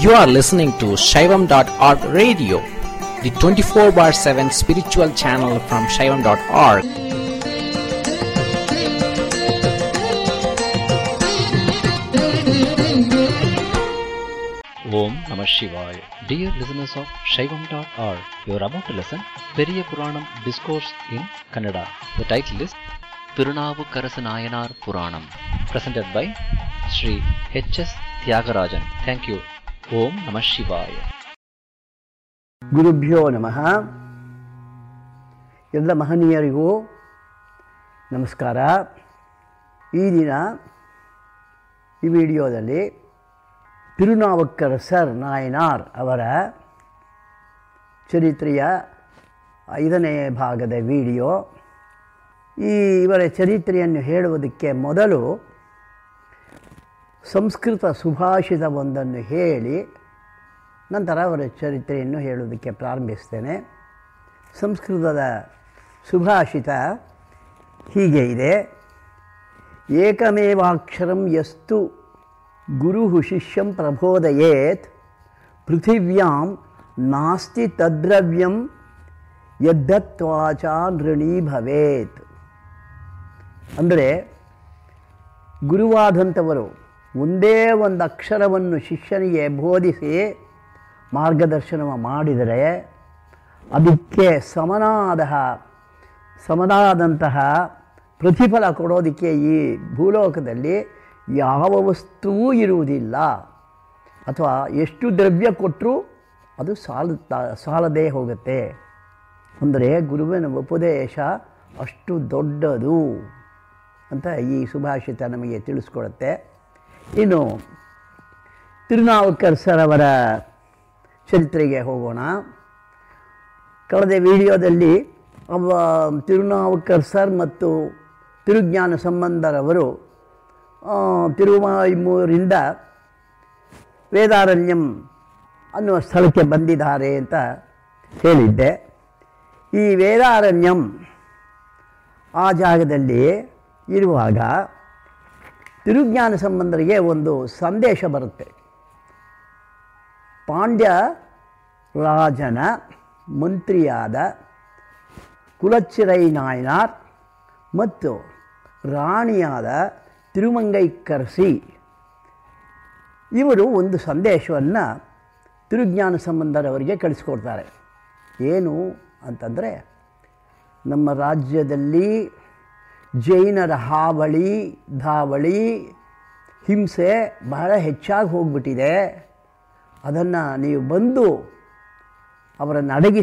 You are listening to Shaivam.org radio, the 24 bar 7 spiritual channel from Shaivam.org. Om Namah Shivaya. Dear listeners of Shaivam.org, you are about to listen Periya Puranam Discourse in Kannada. The title is Tirunavukarasa Nayanar Puranam, presented by Sri H.S. Tyagarajan. Thank you. Om Namah Shivaya. ಗುರುಭ್ಯೋ ನಮಃ ಎಲ್ಲ ಮಹನೀಯರಿಗೂ ನಮಸ್ಕಾರ ಈ ದಿನ ಈ ವಿಡಿಯೋದಲ್ಲಿ ತಿರುನಾವಕ್ಕರಸರ್ ನಾಯನಾರ್ ಅವರ ಚರಿತ್ರೆಯ ಐದನೇ ಭಾಗದ ವಿಡಿಯೋ ಈ ಇವರ ಚರಿತ್ರೆಯನ್ನು ಹೇಳುವುದಕ್ಕೆ ಮೊದಲು ಸಂಸ್ಕೃತ ಸುಭಾಷಿತವೊಂದನ್ನು ಹೇಳಿ ನಂತರ ಅವರ ಚರಿತ್ರೆಯನ್ನು ಹೇಳುವುದಕ್ಕೆ ಪ್ರಾರಂಭಿಸ್ತೇನೆ ಸಂಸ್ಕೃತದ ಸುಭಾಷಿತ ಹೀಗೆ ಇದೆ ಏಕಮೇವಾಕ್ಷರಂ ಯಸ್ತು ಗುರು ಶಿಷ್ಯಂ ಪ್ರಬೋದಯೇತ್ ಪೃಥಿವ್ಯಾಂ ನಾಸ್ತಿ ತದ್ರವ್ಯಂ ಯದ್ದತ್ವಾಚ ನೃಣೀ ಭವೇತ್ ಅಂದರೆ ಗುರುವಾದಂಥವರು ಒಂದೇ ಒಂದು ಅಕ್ಷರವನ್ನು ಶಿಷ್ಯನಿಗೆ ಬೋಧಿಸಿ ಮಾರ್ಗದರ್ಶನ ಮಾಡಿದರೆ ಅದಕ್ಕೆ ಸಮನಾದ ಸಮನಾದಂತಹ ಪ್ರತಿಫಲ ಕೊಡೋದಕ್ಕೆ ಈ ಭೂಲೋಕದಲ್ಲಿ ಯಾವ ವಸ್ತುವೂ ಇರುವುದಿಲ್ಲ ಅಥವಾ ಎಷ್ಟು ದ್ರವ್ಯ ಕೊಟ್ಟರೂ ಅದು ಸಾಲ ಸಾಲದೇ ಹೋಗುತ್ತೆ ಅಂದರೆ ಗುರುವಿನ ಉಪದೇಶ ಅಷ್ಟು ದೊಡ್ಡದು ಅಂತ ಈ ಸುಭಾಷಿತ ನಮಗೆ ತಿಳಿಸ್ಕೊಡುತ್ತೆ ಇನ್ನು ತಿರುನಾವುಕರ್ ಸರ್ ಅವರ ಚರಿತ್ರೆಗೆ ಹೋಗೋಣ ಕಳೆದ ವಿಡಿಯೋದಲ್ಲಿ ಅವ ತಿರುನಾವುಕರ್ ಸರ್ ಮತ್ತು ತಿರುಜ್ಞಾನ ಸಂಬಂಧರವರು ತಿರುವಾಯುಮೂರಿಂದ ವೇದಾರಣ್ಯಂ ಅನ್ನುವ ಸ್ಥಳಕ್ಕೆ ಬಂದಿದ್ದಾರೆ ಅಂತ ಹೇಳಿದ್ದೆ ಈ ವೇದಾರಣ್ಯಂ ಆ ಜಾಗದಲ್ಲಿ ಇರುವಾಗ ತಿರುಜ್ಞಾನ ಸಂಬಂಧರಿಗೆ ಒಂದು ಸಂದೇಶ ಬರುತ್ತೆ ಪಾಂಡ್ಯ ರಾಜನ ಮಂತ್ರಿಯಾದ ಕುಲಚ್ಚಿರೈ ನಾಯನಾರ್ ಮತ್ತು ರಾಣಿಯಾದ ತಿರುಮಂಗೈಕರ್ಸಿ ಇವರು ಒಂದು ಸಂದೇಶವನ್ನು ತಿರುಜ್ಞಾನ ಸಂಬಂಧರವರಿಗೆ ಕಳಿಸ್ಕೊಡ್ತಾರೆ ಏನು ಅಂತಂದರೆ ನಮ್ಮ ರಾಜ್ಯದಲ್ಲಿ ಜೈನರ ಹಾವಳಿ ಧಾವಳಿ ಹಿಂಸೆ ಬಹಳ ಹೆಚ್ಚಾಗಿ ಹೋಗ್ಬಿಟ್ಟಿದೆ ಅದನ್ನು ನೀವು ಬಂದು ಅವರನ್ನು ಅಡಗಿಸಿ